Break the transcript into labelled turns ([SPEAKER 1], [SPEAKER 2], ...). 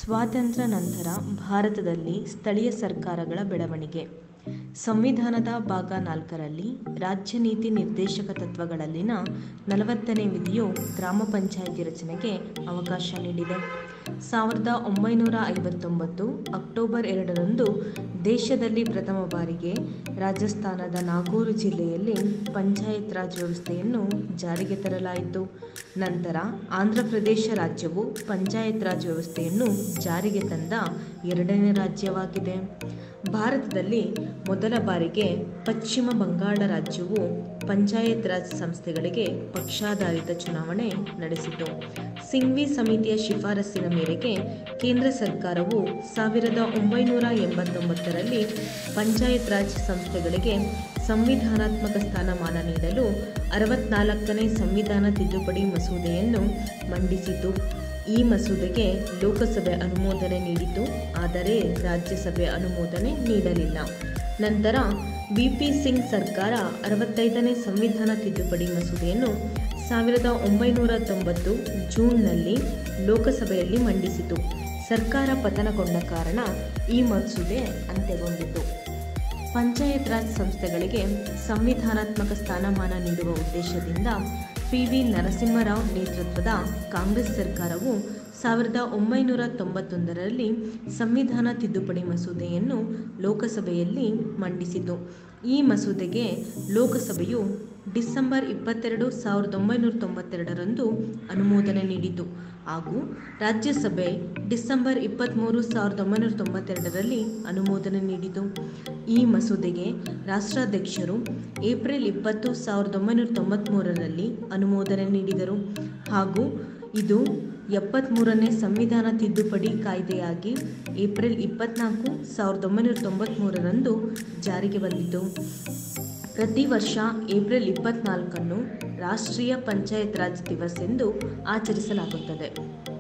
[SPEAKER 1] ಸ್ವಾತಂತ್ರ್ಯ ನಂತರ ಭಾರತದಲ್ಲಿ ಸ್ಥಳೀಯ ಸರ್ಕಾರಗಳ ಬೆಳವಣಿಗೆ ಸಂವಿಧಾನದ ಭಾಗ ನಾಲ್ಕರಲ್ಲಿ ರಾಜ್ಯ ನೀತಿ ನಿರ್ದೇಶಕ ತತ್ವಗಳಲ್ಲಿನ ನಲವತ್ತನೇ ವಿಧಿಯು ಗ್ರಾಮ ಪಂಚಾಯಿತಿ ರಚನೆಗೆ ಅವಕಾಶ ನೀಡಿದೆ ಸಾವಿರದ ಒಂಬೈನೂರ ಐವತ್ತೊಂಬತ್ತು ಅಕ್ಟೋಬರ್ ಎರಡರಂದು ದೇಶದಲ್ಲಿ ಪ್ರಥಮ ಬಾರಿಗೆ ರಾಜಸ್ಥಾನದ ನಾಗೂರು ಜಿಲ್ಲೆಯಲ್ಲಿ ಪಂಚಾಯತ್ ರಾಜ್ ವ್ಯವಸ್ಥೆಯನ್ನು ಜಾರಿಗೆ ತರಲಾಯಿತು ನಂತರ ಆಂಧ್ರಪ್ರದೇಶ ರಾಜ್ಯವು ಪಂಚಾಯತ್ ರಾಜ್ ವ್ಯವಸ್ಥೆಯನ್ನು ಜಾರಿಗೆ ತಂದ ಎರಡನೇ ರಾಜ್ಯವಾಗಿದೆ ಭಾರತದಲ್ಲಿ ಮೊದಲ ಬಾರಿಗೆ ಪಶ್ಚಿಮ ಬಂಗಾಳ ರಾಜ್ಯವು ಪಂಚಾಯತ್ ರಾಜ್ ಸಂಸ್ಥೆಗಳಿಗೆ ಪಕ್ಷಾಧಾರಿತ ಚುನಾವಣೆ ನಡೆಸಿತು ಸಿಂಘ್ವಿ ಸಮಿತಿಯ ಶಿಫಾರಸ್ಸಿನ ಮೇರೆಗೆ ಕೇಂದ್ರ ಸರ್ಕಾರವು ಸಾವಿರದ ಒಂಬೈನೂರ ಎಂಬತ್ತೊಂಬತ್ತರಲ್ಲಿ ಪಂಚಾಯತ್ ರಾಜ್ ಸಂಸ್ಥೆಗಳಿಗೆ ಸಂವಿಧಾನಾತ್ಮಕ ಸ್ಥಾನಮಾನ ನೀಡಲು ಅರವತ್ನಾಲ್ಕನೇ ಸಂವಿಧಾನ ತಿದ್ದುಪಡಿ ಮಸೂದೆಯನ್ನು ಮಂಡಿಸಿತು ಈ ಮಸೂದೆಗೆ ಲೋಕಸಭೆ ಅನುಮೋದನೆ ನೀಡಿತು ಆದರೆ ರಾಜ್ಯಸಭೆ ಅನುಮೋದನೆ ನೀಡಲಿಲ್ಲ ನಂತರ ವಿ ಪಿ ಸಿಂಗ್ ಸರ್ಕಾರ ಅರವತ್ತೈದನೇ ಸಂವಿಧಾನ ತಿದ್ದುಪಡಿ ಮಸೂದೆಯನ್ನು ಸಾವಿರದ ಒಂಬೈನೂರ ತೊಂಬತ್ತು ಜೂನ್ನಲ್ಲಿ ಲೋಕಸಭೆಯಲ್ಲಿ ಮಂಡಿಸಿತು ಸರ್ಕಾರ ಪತನಗೊಂಡ ಕಾರಣ ಈ ಮಸೂದೆ ಅಂತ್ಯಗೊಂಡಿತು ಪಂಚಾಯತ್ ರಾಜ್ ಸಂಸ್ಥೆಗಳಿಗೆ ಸಂವಿಧಾನಾತ್ಮಕ ಸ್ಥಾನಮಾನ ನೀಡುವ ಉದ್ದೇಶದಿಂದ ಪಿ ವಿ ನರಸಿಂಹರಾವ್ ನೇತೃತ್ವದ ಕಾಂಗ್ರೆಸ್ ಸರ್ಕಾರವು ಸಾವಿರದ ಒಂಬೈನೂರ ತೊಂಬತ್ತೊಂದರಲ್ಲಿ ಸಂವಿಧಾನ ತಿದ್ದುಪಡಿ ಮಸೂದೆಯನ್ನು ಲೋಕಸಭೆಯಲ್ಲಿ ಮಂಡಿಸಿತು ಈ ಮಸೂದೆಗೆ ಲೋಕಸಭೆಯು ಡಿಸೆಂಬರ್ ಇಪ್ಪತ್ತೆರಡು ಸಾವಿರದ ಒಂಬೈನೂರ ತೊಂಬತ್ತೆರಡರಂದು ಅನುಮೋದನೆ ನೀಡಿತು ಹಾಗೂ ರಾಜ್ಯಸಭೆ ಡಿಸೆಂಬರ್ ಇಪ್ಪತ್ತ್ಮೂರು ಸಾವಿರದ ಒಂಬೈನೂರ ತೊಂಬತ್ತೆರಡರಲ್ಲಿ ಅನುಮೋದನೆ ನೀಡಿತು ಈ ಮಸೂದೆಗೆ ರಾಷ್ಟ್ರಾಧ್ಯಕ್ಷರು ಏಪ್ರಿಲ್ ಇಪ್ಪತ್ತು ಸಾವಿರದ ಒಂಬೈನೂರ ತೊಂಬತ್ತ್ಮೂರರಲ್ಲಿ ಅನುಮೋದನೆ ನೀಡಿದರು ಹಾಗೂ ಇದು ಎಪ್ಪತ್ತ್ಮೂರನೇ ಸಂವಿಧಾನ ತಿದ್ದುಪಡಿ ಕಾಯ್ದೆಯಾಗಿ ಏಪ್ರಿಲ್ ಇಪ್ಪತ್ತ್ನಾಲ್ಕು ಸಾವಿರದ ಒಂಬೈನೂರ ತೊಂಬತ್ತ್ಮೂರರಂದು ಜಾರಿಗೆ ಬಂದಿತು ಪ್ರತಿ ವರ್ಷ ಏಪ್ರಿಲ್ ಇಪ್ಪತ್ತ್ನಾಲ್ಕನ್ನು ರಾಷ್ಟ್ರೀಯ ಪಂಚಾಯತ್ ರಾಜ್ ದಿವಸ್ ಎಂದು ಆಚರಿಸಲಾಗುತ್ತದೆ